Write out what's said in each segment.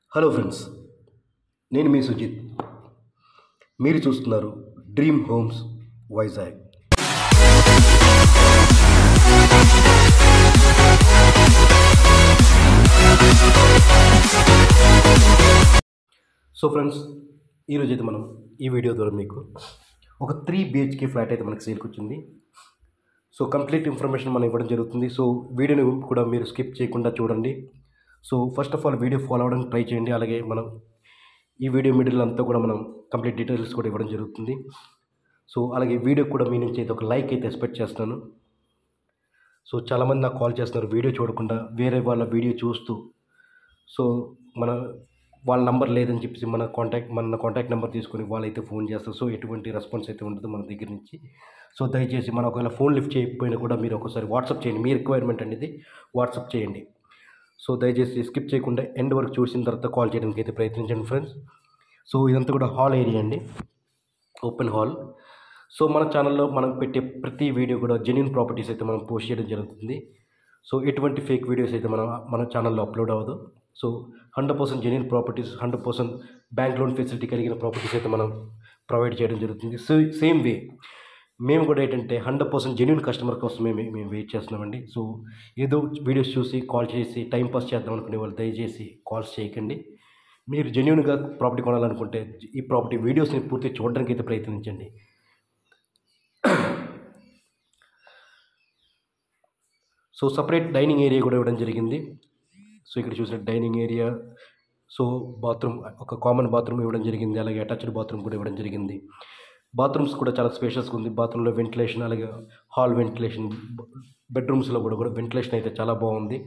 hello friends నేను మీ సుజిత్ మీరు చూస్తున్నారు dream homes Vizag so friends ఈరోజు అయితే మనం ఈ వీడియో ద్వారా మీకు ఒక త్రీ బిహెచ్కే ఫ్లాట్ అయితే మనకి సేల్కి వచ్చింది సో కంప్లీట్ ఇన్ఫర్మేషన్ మనం ఇవ్వడం జరుగుతుంది సో వీడియోని కూడా మీరు స్కిప్ చేయకుండా చూడండి so first of all video follow అవ్వడానికి ట్రై చేయండి అలాగే మనం ఈ వీడియో మిడిల్ అంతా కూడా మనం కంప్లీట్ డీటెయిల్స్ కూడా ఇవ్వడం జరుగుతుంది సో అలాగే వీడియో కూడా మీ నుంచి అయితే ఒక లైక్ అయితే ఎక్స్పెక్ట్ చేస్తున్నాను సో చాలామంది నాకు కాల్ చేస్తున్నారు వీడియో చూడకుండా వేరే వాళ్ళ వీడియో చూస్తూ సో మన వాళ్ళ నంబర్ లేదని చెప్పేసి మన కాంటాక్ట్ మన కాంటాక్ట్ నెంబర్ తీసుకొని వాళ్ళైతే ఫోన్ చేస్తారు సో ఎటువంటి రెస్పాన్స్ అయితే ఉండదు మన దగ్గర నుంచి సో దయచేసి మన ఒకవేళ ఫోన్ లిఫ్ట్ చేయకపోయినా కూడా మీరు ఒకసారి వాట్సాప్ చేయండి మీ రిక్వైర్మెంట్ అనేది వాట్సాప్ చేయండి సో దయచేసి స్కిప్ చేయకుండా ఎండ్ వరకు చూసిన తర్వాత కాల్ చేయడానికి అయితే ప్రయత్నించండి ఫ్రెండ్స్ సో ఇదంతా కూడా హాల్ ఏరియా అండి ఓపెన్ హాల్ సో మన ఛానల్లో మనం పెట్టే ప్రతి వీడియో కూడా జెన్యున్ ప్రాపర్టీస్ అయితే మనం పోస్ట్ చేయడం జరుగుతుంది సో ఎటువంటి ఫేక్ వీడియోస్ అయితే మన మన ఛానల్లో అప్లోడ్ అవ్వదు so hundred percent genuine properties hundred percent bank loan facility కలిగిన ప్రాపర్టీస్ అయితే మనం ప్రొవైడ్ చేయడం జరుగుతుంది సో సేమ్ వే మేము కూడా ఏంటంటే హండ్రెడ్ పర్సెంట్ జెన్యున్ కస్టమర్ కోసమే మేము మేము వెయిట్ చేస్తున్నామండి సో ఏదో వీడియోస్ చూసి కాల్ చేసి టైం పాస్ చేద్దాం అనుకునే వాళ్ళు దయచేసి కాల్స్ చేయకండి మీరు జెన్యున్గా ప్రాపర్టీ కొనాలనుకుంటే ఈ ప్రాపర్టీ వీడియోస్ని పూర్తి చూడడానికి అయితే ప్రయత్నించండి సో సపరేట్ డైనింగ్ ఏరియా కూడా ఇవ్వడం జరిగింది సో ఇక్కడ చూసిన డైనింగ్ ఏరియా సో బాత్రూమ్ ఒక కామన్ బాత్రూమ్ ఇవ్వడం జరిగింది అలాగే అటాచ్డ్ బాత్రూమ్ కూడా ఇవ్వడం జరిగింది బాత్రూమ్స్ కూడా చాలా స్పేషియస్గా ఉంది బాత్రూంలో వెంటిలేషన్ అలాగే హాల్ వెంటిలేషన్ బెడ్రూమ్స్లో కూడా కూడా వెంటిలేషన్ అయితే చాలా బాగుంది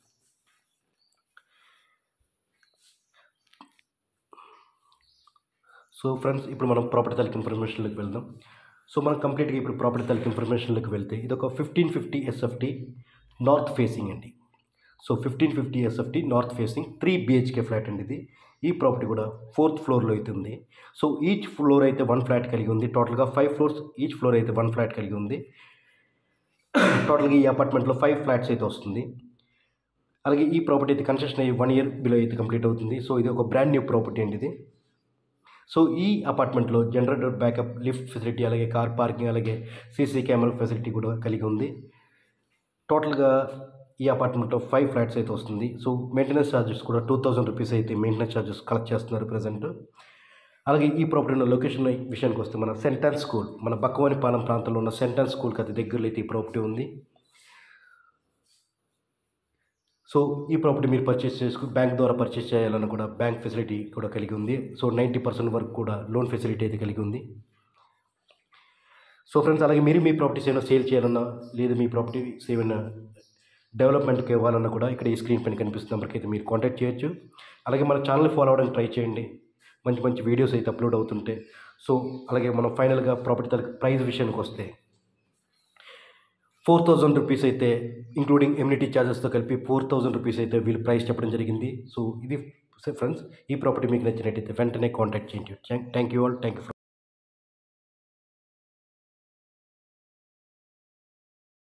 సో ఫ్రెండ్స్ ఇప్పుడు మనం ప్రాపర్టీ తాలూకు ఇన్ఫర్మేషన్లోకి వెళ్దాం సో మనం కంప్లీట్గా ఇప్పుడు ప్రాపర్టీ తాలూకు ఇన్ఫర్మేషన్లోకి వెళ్తే ఇది ఒక fifteen fifty SFT north facing అండి so fifteen fifty SFT north facing three BHK flat అండి ఇది ఈ ప్రాపర్టీ కూడా ఫోర్త్ ఫ్లోర్లో అయితే ఉంది సో ఈచ్ ఫ్లోర్ అయితే వన్ ఫ్లాట్ కలిగి ఉంది టోటల్గా ఫైవ్ ఫ్లోర్స్ ఈచ్ ఫ్లోర్ అయితే వన్ ఫ్లాట్ కలిగి ఉంది టోటల్గా ఈ అపార్ట్మెంట్లో ఫైవ్ ఫ్లాట్స్ అయితే వస్తుంది అలాగే ఈ ప్రాపర్టీ అయితే కన్స్ట్రక్షన్ అయ్యి వన్ ఇయర్ బిలో అయితే కంప్లీట్ అవుతుంది సో ఇది ఒక బ్రాండ్ న్యూ ప్రాపర్టీ అండి ఇది సో ఈ అపార్ట్మెంట్లో జనరేటర్ బ్యాకప్ లిఫ్ట్ ఫెసిలిటీ అలాగే కార్ పార్కింగ్ అలాగే సీసీ కెమెరా ఫెసిలిటీ కూడా కలిగి ఉంది టోటల్గా ఈ అపార్ట్మెంట్లో ఫైవ్ ఫ్లాట్స్ అయితే వస్తుంది సో మెయింటెనెన్స్ ఛార్జెస్ కూడా టూ థౌజండ్ రూపీస్ అయితే మెయింటెనెన్స్ ఛార్జెస్ కలెక్ట్ చేస్తున్నారు ప్రజెంట్ అలాగే ఈ ప్రాపర్టీ ఉన్న లొకేషన్ విషయానికి వస్తే మన సెంటెన్స్ స్కూల్ మన బక్కవానిపాలెం ప్రాంతంలో ఉన్న సెంటెన్స్ స్కూల్కి అతి దగ్గరలో అయితే ఈ ప్రాపర్టీ ఉంది సో ఈ ప్రాపర్టీ మీరు పర్చేస్ చేసుకుని బ్యాంక్ ద్వారా పర్చేస్ చేయాలన్నా కూడా బ్యాంక్ ఫెసిలిటీ కూడా కలిగి ఉంది సో నైంటీ పర్సెంట్ వరకు కూడా లోన్ ఫెసిలిటీ అయితే కలిగి ఉంది సో ఫ్రెండ్స్ అలాగే మీరు మీ ప్రాపర్టీస్ ఏమైనా సేల్ చేయాలన్నా లేదా మీ ప్రాపర్టీస్ ఏమైనా డెవలప్మెంట్కి ఇవ్వాలన్నా కూడా ఇక్కడ ఈ స్క్రీన్ పైన కనిపిస్తున్న నెంబర్కి అయితే మీరు కాంటాక్ట్ చేయొచ్చు అలాగే మన ఛానల్ ఫాలో అవ్వడానికి ట్రై చేయండి మంచి మంచి వీడియోస్ అయితే అప్లోడ్ అవుతుంటే సో అలాగే మనం ఫైనల్గా ప్రాపర్టీ తల ప్రైస్ విషయానికి వస్తే ఫోర్ థౌజండ్ రూపీస్ అయితే ఇంక్లూడింగ్ ఎమ్యూనిటీ ఛార్జెస్తో కలిపి ఫోర్ థౌజండ్ రూపీస్ అయితే వీళ్ళు ప్రైస్ చెప్పడం జరిగింది సో ఇది ఫ్రెండ్స్ ఈ ప్రాపర్టీ మీకు నచ్చినట్టయితే వెంటనే కాంటాక్ట్ చేయండి thank you all thank you